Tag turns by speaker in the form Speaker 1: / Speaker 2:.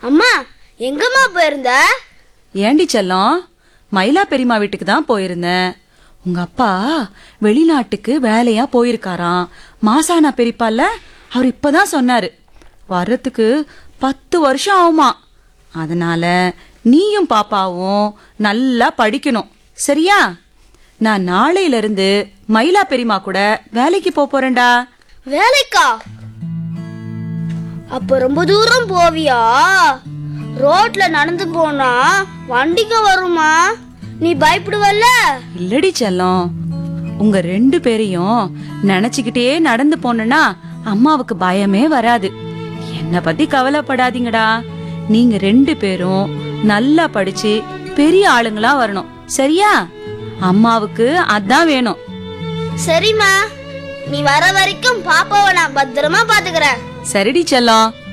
Speaker 1: அம்மா எங்கம்மா போயிருந்த
Speaker 2: ஏண்டி செல்லம் மயிலா பெரியம்மா வீட்டுக்கு தான் போயிருந்தேன் உங்க அப்பா வெளிநாட்டுக்கு வேலையா போயிருக்காராம் மாசானா பெரியப்பால அவர் இப்பதான் சொன்னாரு வர்றதுக்கு பத்து வருஷம் ஆகுமா அதனால நீயும் பாப்பாவும் நல்லா படிக்கணும் சரியா நான் நாளையில இருந்து மயிலா பெரியம்மா கூட வேலைக்கு போப் போறேன்டா
Speaker 1: வேலைக்கா அப்ப ரொம்ப தூரம் போவியா ரோட்ல நடந்து போனா வண்டிங்க வருமா நீ பயப்படுவல்ல
Speaker 2: இல்லடி செல்லம் உங்க ரெண்டு பேரையும் நினைச்சுக்கிட்டே நடந்து போனேன்னா அம்மாவுக்கு பயமே வராது என்ன பத்தி கவலைப்படாதீங்கடா நீங்க ரெண்டு பேரும் நல்லா படிச்சு பெரிய ஆளுங்களா வரணும் சரியா அம்மாவுக்கு அதான் வேணும்
Speaker 1: சரிம்மா நீ வர வரைக்கும் பாப்பாவை நான் பத்திரமா பாத்துக்கிறேன்
Speaker 2: சரிடி செல்லம்